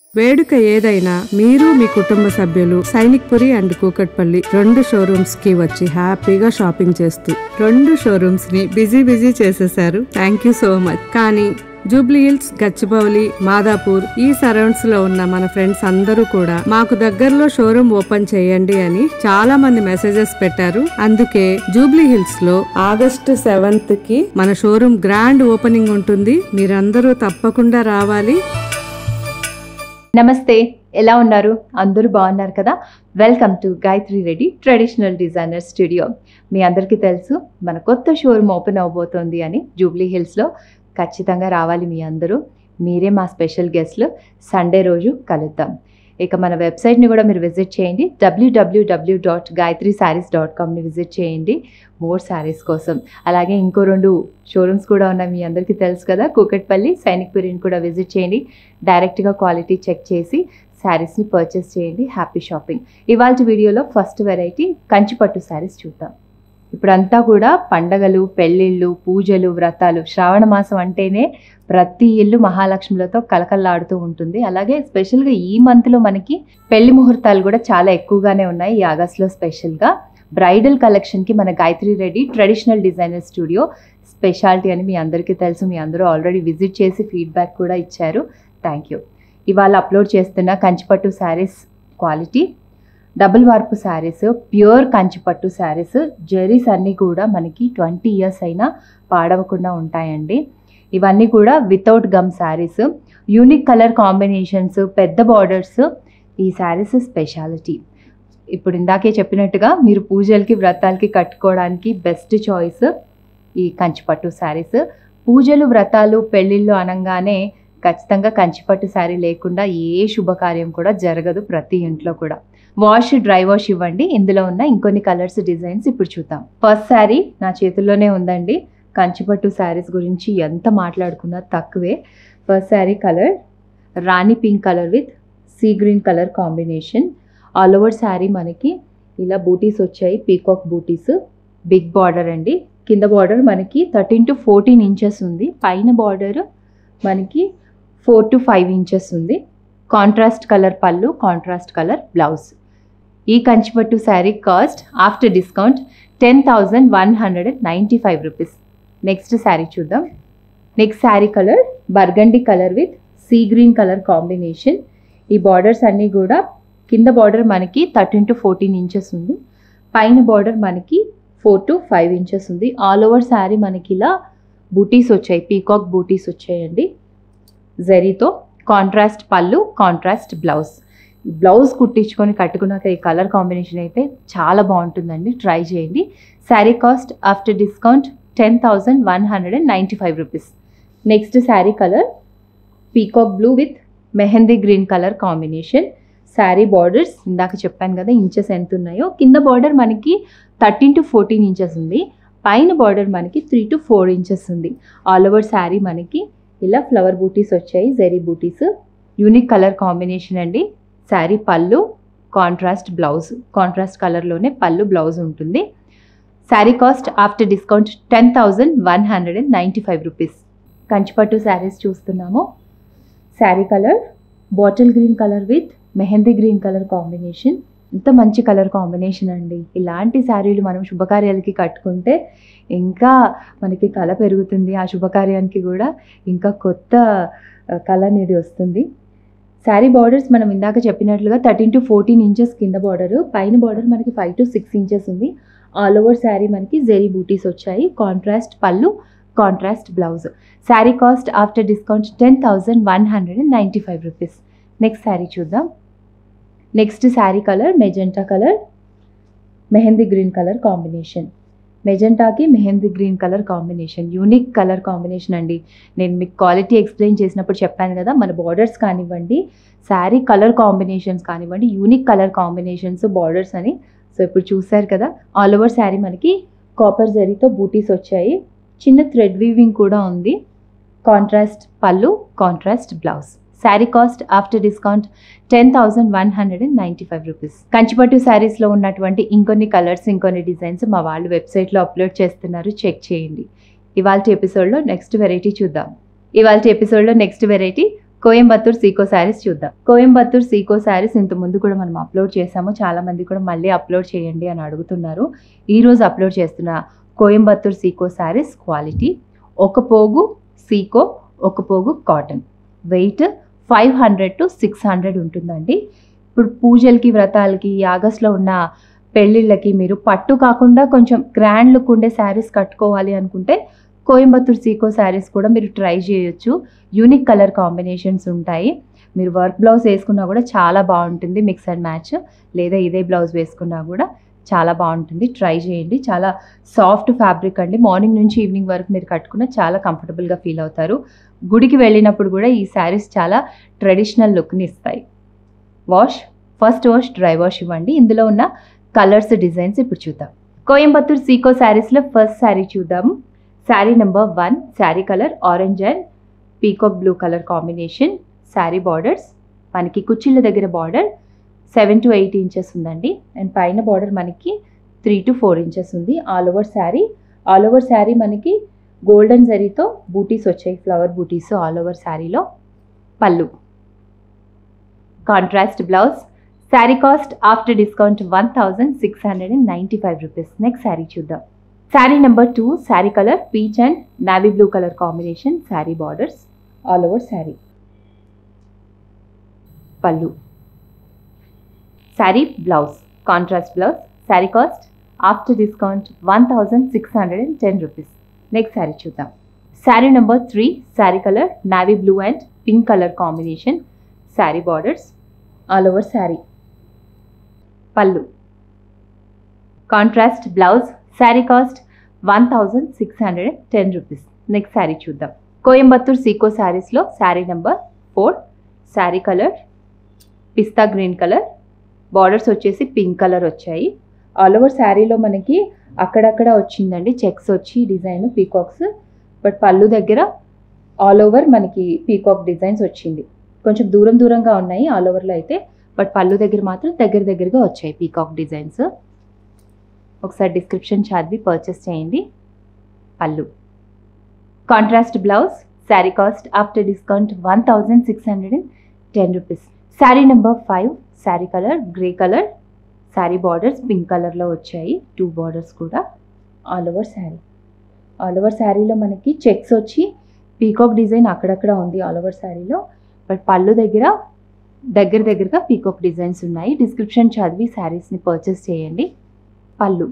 వేడుక ఏదైనా మీరు మీ కుటుంబ సభ్యులు సైనిక్ పురి అండ్ కూకట్పల్లి రెండు షోరూమ్స్ కి వచ్చి హ్యాపీగా షాపింగ్ చేస్తూ రెండు షోరూమ్స్ ని బిజీ బిజీ చేసేశారు థ్యాంక్ యూ సో మచ్ కానీ జూబ్లీ హిల్స్ గచ్చిబౌలి మాదాపూర్ ఈ సరౌండ్స్ లో ఉన్న మన ఫ్రెండ్స్ అందరూ కూడా మాకు దగ్గరలో షోరూమ్ ఓపెన్ చేయండి అని చాలా మంది మెసేజెస్ పెట్టారు అందుకే జూబ్లీ హిల్స్ లో ఆగస్టు సెవెంత్ కి మన షోరూమ్ గ్రాండ్ ఓపెనింగ్ ఉంటుంది మీరందరూ తప్పకుండా రావాలి నమస్తే ఎలా ఉన్నారు అందరూ బాగున్నారు కదా welcome to Gayatri Reddy traditional designer studio మీ అందరికీ తెలుసు మన కొత్త షోరూమ్ ఓపెన్ అవబోతోంది అని జూబ్లీ హిల్స్లో ఖచ్చితంగా రావాలి మీ అందరూ మీరే మా స్పెషల్ గెస్ట్లు సండే రోజు కలుద్దాం ఇక మన వెబ్సైట్ని కూడా మీరు విజిట్ చేయండి WWW dot Gayatri saris dot కామ్ని విజిట్ చేయండి మోర్ శారీస్ కోసం అలాగే ఇంకో రెండు షోరూమ్స్ కూడా ఉన్నాయి మీ అందరికీ తెలుసు కదా కూకట్పల్లి సైనిక్ పురిని కూడా విజిట్ చేయండి డైరెక్ట్గా క్వాలిటీ చెక్ చేసి శారీస్ని పర్చేస్ చేయండి హ్యాపీ షాపింగ్ ఇవాళ వీడియోలో ఫస్ట్ వెరైటీ కంచిపట్టు శారీస్ చూద్దాం ఇప్పుడంతా కూడా పండగలు పెళ్ళిళ్ళు పూజలు వ్రతాలు శ్రావణ మాసం అంటేనే ప్రతి ఇల్లు మహాలక్ష్ములతో కలకల్లాడుతూ ఉంటుంది అలాగే స్పెషల్గా ఈ మంత్లో మనకి పెళ్లి ముహూర్తాలు కూడా చాలా ఎక్కువగానే ఉన్నాయి ఈ ఆగస్ట్లో స్పెషల్గా బ్రైడల్ కలెక్షన్కి మన Gayatri Reddy traditional designer studio speciality అని మీ అందరికీ తెలుసు మీ అందరూ ఆల్రెడీ విజిట్ చేసి ఫీడ్బ్యాక్ కూడా ఇచ్చారు థ్యాంక్ యూ ఇవాళ అప్లోడ్ చేస్తున్న కంచిపట్టు saris quality double warp saris pure Kanchipattu saris zaris అన్నీ కూడా మనకి ట్వంటీ ఇయర్స్ అయినా పాడవకుండా ఉంటాయండి ఇవన్నీ కూడా without gum saris unique colour combinations పెద్ద బార్డర్స్ ఈ శారీస్ స్పెషాలిటీ ఇప్పుడు ఇందాకే చెప్పినట్టుగా మీరు పూజలకి వ్రతాలకి కట్టుకోవడానికి బెస్ట్ చాయిస్ ఈ కంచిపట్టు శారీస్ పూజలు వ్రతాలు పెళ్ళిళ్ళు అనగానే ఖచ్చితంగా కంచిపట్టు శారీ లేకుండా ఏ శుభకార్యం కూడా జరగదు ప్రతి ఇంట్లో కూడా వాష్ డ్రై వాష్ ఇవ్వండి ఇందులో ఉన్న ఇంకొన్ని కలర్స్ డిజైన్స్ ఇప్పుడు చూద్దాం ఫస్ట్ శారీ నా చేతుల్లోనే ఉందండి కంచిపట్టు శారీస్ గురించి ఎంత మాట్లాడుకున్నా తక్కువే first sari colour rani pink colour with sea green colour combination all over sari మనకి ఇలా బూటీస్ వచ్చాయి పీకాక్ బూటీస్ బిగ్ బార్డర్ అండి కింద బార్డర్ మనకి థర్టీన్ టు ఫోర్టీన్ ఇంచెస్ ఉంది పైన బార్డర్ మనకి ఫోర్ టు ఫైవ్ ఇంచెస్ ఉంది కాంట్రాస్ట్ కలర్ పళ్ళు కాంట్రాస్ట్ కలర్ బ్లౌజ్ ఈ Kanchipattu sari cost after discount ten thousand one hundred and ninety five rupees next sari చూద్దాం next sari colour burgundy colour with sea green colour combination ఈ borders అన్నీ కూడా కింద border మనకి thirteen to fourteen inches ఉంది పైన బార్డర్ మనకి ఫోర్ టు ఫైవ్ ఇంచెస్ ఉంది ఆల్ ఓవర్ శారీ మనకి ఇలా బూటీస్ వచ్చాయి పీకాక్ బూటీస్ వచ్చాయండి జరీతో కాంట్రాస్ట్ పళ్ళు కాంట్రాస్ట్ బ్లౌజ్ బ్లౌజ్ కుట్టించుకొని కట్టుకున్నాక ఈ కలర్ కాంబినేషన్ అయితే చాలా బాగుంటుందండి ట్రై చేయండి sari cost after discount ten thousand one hundred and ninety five rupees next sari colour peacock blue with mehndi green colour combination sari borders ఇందాక చెప్పాను కదా ఇంచెస్ ఎంత ఉన్నాయో కింద బార్డర్ మనకి థర్టీన్ టు ఫోర్టీన్ ఇంచెస్ ఉంది పైన బార్డర్ మనకి త్రీ టు ఫోర్ ఇంచెస్ ఉంది ఆల్ ఓవర్ శారీ మనకి ఇలా ఫ్లవర్ బూటీస్ వచ్చాయి zari butis unique colour combination అండి శారీ పళ్ళు కాంట్రాస్ట్ బ్లౌజ్ కాంట్రాస్ట్ కలర్లోనే పళ్ళు బ్లౌజ్ ఉంటుంది sari cost after discount ten thousand one hundred and ninety five rupees Kanchipattu saris చూస్తున్నాము sari colour bottle green colour with mehndi green colour combination ఇంత మంచి కలర్ కాంబినేషన్ అండి ఇలాంటి శారీలు మనం శుభకార్యాలకి కట్టుకుంటే ఇంకా మనకి కళ పెరుగుతుంది ఆ శుభకార్యానికి కూడా ఇంకా కొత్త ఆ, కళ అనేది వస్తుంది శారీ బార్డర్స్ మనం ఇందాక చెప్పినట్లుగా థర్టీన్ టు ఫోర్టీన్ ఇంచెస్ కింద బార్డర్ పైన బార్డర్ మనకి ఫైవ్ టు సిక్స్ ఇంచెస్ ఉంది ఆల్ ఓవర్ శారీ మనకి జెరీ బూటీస్ వచ్చాయి కాంట్రాస్ట్ పళ్ళు contrast blouse sari cost after discount ten thousand one hundred and ninety five rupees next sari చూద్దాం next sari colour magenta colour mehndi green colour combination మెజెంటాకి mehndi green colour combination unique colour combination అండి నేను మీకు quality explain చేసినప్పుడు చెప్పాను కదా మన బార్డర్స్ కానివ్వండి శారీ కలర్ కాంబినేషన్స్ కానివ్వండి యూనిక్ కలర్ కాంబినేషన్స్ బార్డర్స్ అని సో ఇప్పుడు చూసారు కదా ఆల్ ఓవర్ శారీ మనకి కాపర్ జరీతో బూటీస్ వచ్చాయి చిన్న థ్రెడ్ వీవింగ్ కూడా ఉంది కాంట్రాస్ట్ పళ్ళు contrast blouse sari cost after discount ten thousand one hundred and ninety five rupees Kanchipattu శారీస్లో ఉన్నటువంటి ఇంకొన్ని కలర్స్ ఇంకొన్ని డిజైన్స్ మా వాళ్ళు వెబ్సైట్లో అప్లోడ్ చేస్తున్నారు చెక్ చేయండి ఇవాళ ఎపిసోడ్లో నెక్స్ట్ వెరైటీ చూద్దాం ఇవాళ ఎపిసోడ్లో నెక్స్ట్ వెరైటీ కోయంబత్తూర్ సీకో శారీస్ చూద్దాం కోయంబత్తూర్ సీకో శారీస్ ఇంత ముందు కూడా మనం అప్లోడ్ చేసాము చాలా మంది కూడా మళ్ళీ అప్లోడ్ చేయండి అని అడుగుతున్నారు ఈ రోజు అప్లోడ్ చేస్తున్న కోయంబత్తూర్ సీకో శారీస్ క్వాలిటీ ఒక పోగు సీకో ఒక పోగు cotton weight five hundred to six hundred ఉంటుందండి ఇప్పుడు పూజలకి వ్రతాలకి ఈ ఆగస్ట్లో ఉన్న పెళ్ళిళ్ళకి మీరు పట్టు కాకుండా కొంచెం గ్రాండ్ లుక్ ఉండే శారీస్ కట్టుకోవాలి అనుకుంటే కోయంబత్తూర్ సీకో శారీస్ కూడా మీరు ట్రై చేయొచ్చు యూనిక్ కలర్ కాంబినేషన్స్ ఉంటాయి మీరు వర్క్ బ్లౌజ్ వేసుకున్నా కూడా చాలా బాగుంటుంది మిక్స్ అండ్ మ్యాచ్ లేదా ఇదే బ్లౌజ్ వేసుకున్నా కూడా చాలా బాగుంటుంది ట్రై చేయండి చాలా సాఫ్ట్ ఫ్యాబ్రిక్ అండి మార్నింగ్ నుంచి ఈవినింగ్ వరకు మీరు కట్టుకున్న చాలా కంఫర్టబుల్గా ఫీల్ అవుతారు గుడికి వెళ్ళినప్పుడు కూడా ఈ శారీస్ చాలా ట్రెడిషనల్ లుక్ని ఇస్తాయి wash first wash dry wash ఇవ్వండి ఇందులో ఉన్న కలర్స్ డిజైన్స్ ఇప్పుడు చూద్దాం కోయంబత్తూర్ సీకో శారీస్లో ఫస్ట్ శారీ చూద్దాము sari number one sari colour orange and peacock blue colour combination sari borders మనకి కుచ్చిళ్ళ దగ్గర border seven to eight inches ఉందండి అండ్ పైన బార్డర్ మనకి త్రీ టు ఫోర్ ఇంచెస్ ఉంది all over sari all over sari మనకి గోల్డెన్ జరీతో బూటీస్ వచ్చాయి ఫ్లవర్ బూటీస్ ఆల్ ఓవర్ శారీలో పళ్ళు contrast blouse sari cost after discount one thousand six hundred and ninety five rupees next sari చూద్దాం sari number two sari colour peach and navy blue colour combination sari borders all over sari పళ్ళు sari blouse contrast blouse sari cost after discount one thousand six hundred and ten rupees next sari చూద్దాం sari number three sari colour navy blue and pink colour combination sari borders all over sari పళ్ళు contrast blouse sari cost one thousand six hundred ten rupees next sari చూద్దాం కోయంబత్తూర్ సీకో శారీస్లో sari number four sari colour pista green colour borders వచ్చేసి pink colour వచ్చాయి all over శారీలో మనకి అక్కడక్కడ వచ్చిందండి checks వచ్చి డిజైన్ పీకాక్స్ బట్ పళ్ళు దగ్గర ఆల్ ఓవర్ మనకి పీకాక్ డిజైన్స్ వచ్చింది కొంచెం దూరం దూరంగా ఉన్నాయి ఆల్ ఓవర్లో అయితే బట్ పళ్ళు దగ్గర మాత్రం దగ్గర దగ్గరగా వచ్చాయి పీకాక్ డిజైన్స్ ఒకసారి డిస్క్రిప్షన్ చదివి పర్చేస్ చేయండి pallu contrast blouse sari cost after discount one thousand six hundred and ten rupees sari number five sari colour grey colour sari borders pink కలర్లో వచ్చాయి టూ బార్డర్స్ కూడా all over sari all over శారీలో మనకి చెక్స్ వచ్చి పీకాక్ డిజైన్ అక్కడక్కడ ఉంది ఆల్ ఓవర్ శారీలో బట్ పళ్ళు దగ్గర దగ్గర దగ్గరగా పీకాక్ డిజైన్స్ ఉన్నాయి డిస్క్రిప్షన్ చదివి శారీస్ని పర్చేస్ చేయండి pallu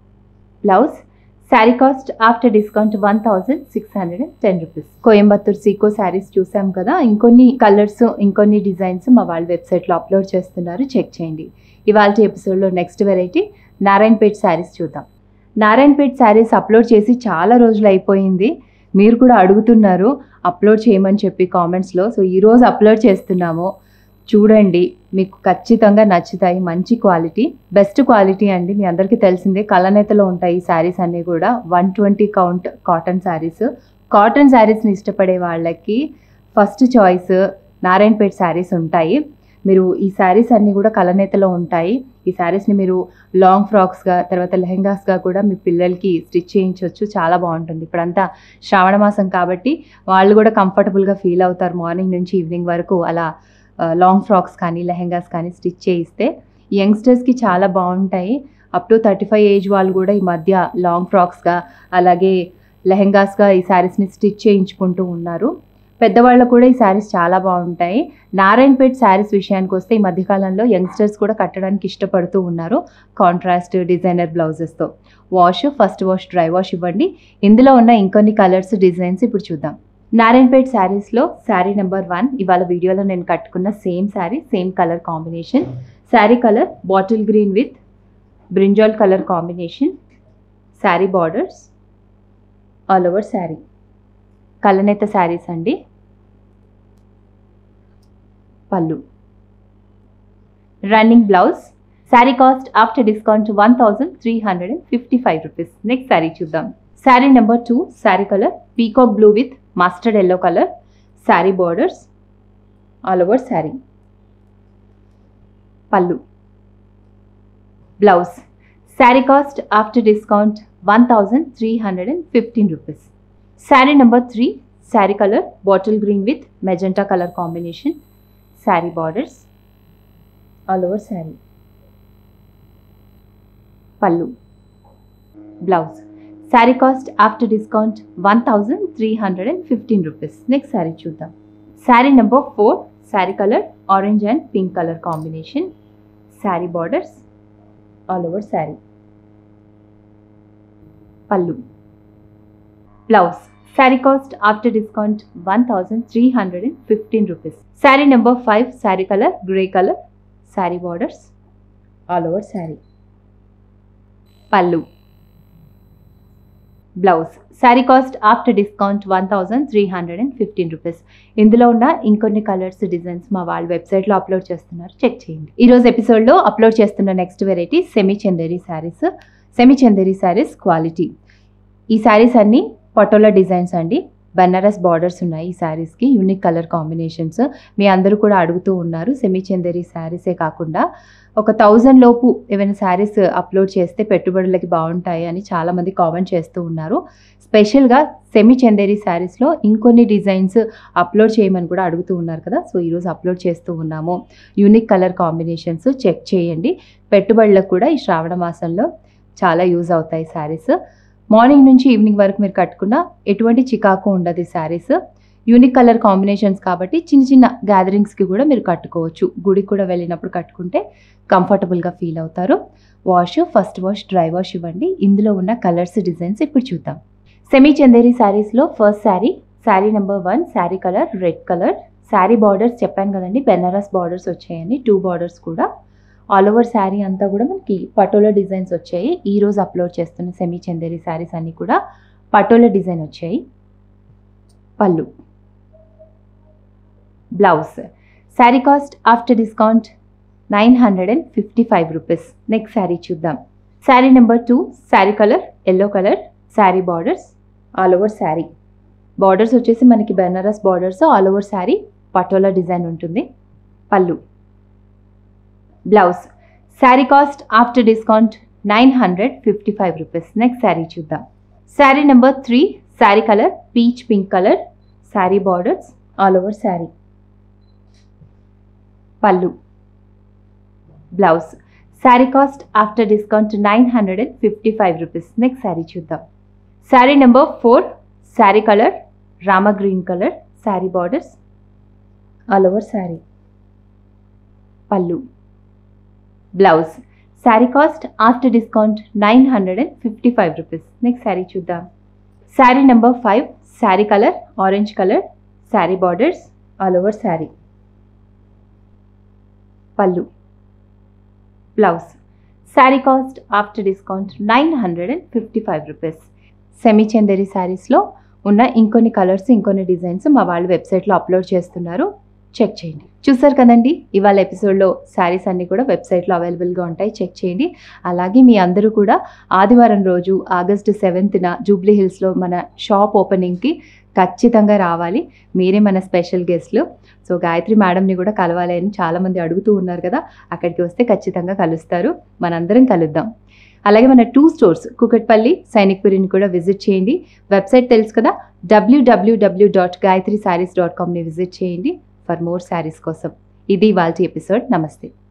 blouse sari cost after discount one thousand six hundred and ten rupees Coimbatore సీకో saris చూసాం కదా ఇంకొన్ని కలర్స్ ఇంకొన్ని డిజైన్స్ మా వాళ్ళ వెబ్సైట్లో అప్లోడ్ చేస్తున్నారు చెక్ చేయండి ఇవాళ ఎపిసోడ్లో నెక్స్ట్ వెరైటీ నారాయణపేట్ శారీస్ చూద్దాం నారాయణపేట్ శారీస్ అప్లోడ్ చేసి చాలా రోజులు అయిపోయింది మీరు కూడా అడుగుతున్నారు అప్లోడ్ చేయమని చెప్పి కామెంట్స్లో సో ఈరోజు అప్లోడ్ చేస్తున్నాము చూడండి మీకు ఖచ్చితంగా నచ్చుతాయి మంచి క్వాలిటీ బెస్ట్ క్వాలిటీ అండి మీ అందరికీ తెలిసిందే కలనేతలో ఉంటాయి ఈ శారీస్ అన్నీ కూడా one twenty count cotton saris cotton శారీస్ని ఇష్టపడే వాళ్ళకి ఫస్ట్ చాయిస్ నారాయణపేట్ శారీస్ ఉంటాయి మీరు ఈ శారీస్ అన్నీ కూడా కలనేతలో ఉంటాయి ఈ శారీస్ని మీరు లాంగ్ ఫ్రాక్స్గా తర్వాత లెహెంగాస్గా కూడా మీ పిల్లలకి స్టిచ్ చేయించవచ్చు చాలా బాగుంటుంది ఇప్పుడంతా శ్రావణ మాసం కాబట్టి వాళ్ళు కూడా కంఫర్టబుల్గా ఫీల్ అవుతారు మార్నింగ్ నుంచి ఈవినింగ్ వరకు అలా లాంగ్ ఫ్రాక్స్ కానీ లెహెంగాస్ కానీ స్టిచ్ చేయిస్తే యంగ్స్టర్స్కి చాలా బాగుంటాయి up to thirty five age వాళ్ళు కూడా ఈ మధ్య లాంగ్ ఫ్రాక్స్గా అలాగే లెహెంగాస్గా ఈ శారీస్ని స్టిచ్ చేయించుకుంటూ ఉన్నారు పెద్దవాళ్ళకు కూడా ఈ శారీస్ చాలా బాగుంటాయి నారాయణపేట్ శారీస్ విషయానికి వస్తే ఈ మధ్యకాలంలో యంగ్స్టర్స్ కూడా కట్టడానికి ఇష్టపడుతూ ఉన్నారు కాంట్రాస్ట్ డిజైనర్ బ్లౌజెస్తో wash first wash dry wash ఇవ్వండి ఇందులో ఉన్న ఇంకొన్ని కలర్స్ డిజైన్స్ ఇప్పుడు చూద్దాం నారాయణపేట్ శారీస్లో శారీ నెంబర్ వన్ ఇవాళ వీడియోలో నేను కట్టుకున్న same sari same colour combination sari colour bottle green with brinjal colour combination sari borders all over sari కలనేత శారీస్ అండి pallu running blouse sari cost after discount one thousand three hundred and fifty five rupees next sari చూద్దాం sari number two sari colour peacock blue with mustard yellow colour sari borders all over sari pallu blouse sari cost after discount one thousand three hundred and fifteen rupees sari number three sari colour bottle green with magenta colour combination sari borders all over sari pallu blouse sari cost after discount one thousand three hundred and fifteen rupees next sari చూద్దాం sari number four sari colour orange and pink colour combination sari borders all over sari pallu blouse sari cost after discount one thousand three hundred and fifteen rupees sari number five sari colour grey colour sari borders all over sari pallu blouse sari cost after discount one thousand three hundred and fifteen rupees ఇందులో ఉన్న ఇంకొన్ని colours designs మా వాళ్ళ వెబ్సైట్లో upload చేస్తున్నారు check చేయండి ఈరోజు ఎపిసోడ్లో అప్లోడ్ చేస్తున్న next variety semi Chanderi saris semi Chanderi saris quality ఈ శారీస్ అన్నీ పటోలా డిజైన్స్ అండి బెనారస్ బార్డర్స్ ఉన్నాయి ఈ శారీస్కి యూనిక్ కలర్ కాంబినేషన్స్ మీ అందరూ కూడా అడుగుతూ ఉన్నారు సెమీ చందేరి శారీసే కాకుండా ఒక థౌజండ్ లోపు ఏమైనా శారీస్ అప్లోడ్ చేస్తే పెట్టుబడులకి బాగుంటాయి అని చాలామంది కామెంట్ చేస్తూ ఉన్నారు స్పెషల్గా సెమీ చందేరి శారీస్లో ఇంకొన్ని డిజైన్స్ అప్లోడ్ చేయమని కూడా అడుగుతూ ఉన్నారు కదా సో ఈరోజు అప్లోడ్ చేస్తూ ఉన్నాము యూనిక్ కలర్ కాంబినేషన్స్ చెక్ చేయండి పెట్టుబడులకు కూడా ఈ శ్రావణ మాసంలో చాలా యూజ్ అవుతాయి శారీస్ మార్నింగ్ నుంచి ఈవినింగ్ వరకు మీరు కట్టుకున్న ఎటువంటి చికాకు ఉండదు ఈ శారీస్ యూనిక్ కలర్ కాంబినేషన్స్ కాబట్టి చిన్న చిన్న గ్యాదరింగ్స్కి కూడా మీరు కట్టుకోవచ్చు గుడికి కూడా వెళ్ళినప్పుడు కట్టుకుంటే కంఫర్టబుల్గా ఫీల్ అవుతారు wash first wash dry wash ఇవ్వండి ఇందులో ఉన్న కలర్స్ డిజైన్స్ ఇప్పుడు చూద్దాం సెమీ చందేరి శారీస్లో first sari sari number one sari colour red colour sari borders చెప్పాను కదండి బెనారస్ బార్డర్స్ వచ్చాయండి టూ బార్డర్స్ కూడా ఆల్ ఓవర్ శారీ అంతా కూడా మనకి పటోలా డిజైన్స్ వచ్చాయి ఈ రోజు అప్లోడ్ చేస్తున్న సెమీ చందేరి శారీస్ అన్నీ కూడా పటోలా డిజైన్ వచ్చాయి pallu blouse sari cost after discount nine hundred and fifty five rupees next sari చూద్దాం sari number two sari colour yellow colour sari borders all over sari borders వచ్చేసి మనకి Banaras borders all over sari patola design ఉంటుంది pallu blouse sari cost after discount nine hundred fifty five rupees next sari చూద్దాం sari number three sari colour peach pink colour sari borders all over sari pallu blouse sari cost after discount nine hundred and fifty five rupees next sari చూద్దాం sari number four sari colour Rama green colour sari borders all over sari pallu blouse sari cost after discount nine hundred and fifty five rupees next sari చూద్దాం sari number five sari colour orange colour sari borders all over sari pallu blouse sari cost after discount nine hundred and fifty five rupees semi Chanderi శారీస్లో ఉన్న ఇంకొన్ని colours ఇంకొన్ని designs మా వాళ్ళు వెబ్సైట్లో upload చేస్తున్నారు check చేయండి చూసారు కదండి ఇవాళ ఎపిసోడ్లో శారీస్ అన్నీ కూడా వెబ్సైట్లో అవైలబుల్గా ఉంటాయి చెక్ చేయండి అలాగే మీ అందరూ కూడా ఆదివారం రోజు ఆగస్టు సెవెంత్న జూబ్లీ హిల్స్లో మన షాప్ ఓపెనింగ్కి ఖచ్చితంగా రావాలి మీరే మన స్పెషల్ గెస్ట్లు సో గాయత్రి మేడంని కూడా కలవాలి అని చాలామంది అడుగుతూ ఉన్నారు కదా అక్కడికి వస్తే ఖచ్చితంగా కలుస్తారు మనందరం కలుద్దాం అలాగే మన టూ స్టోర్స్ కుకట్పల్లి సైనిక్పురిని కూడా విజిట్ చేయండి వెబ్సైట్ తెలుసు కదా W W W dot Gayatri saris dot కామ్ని విజిట్ చేయండి ఫర్ మోర్ శారీస్ కోసం ఇది వాళ్ళ ఎపిసోడ్ నమస్తే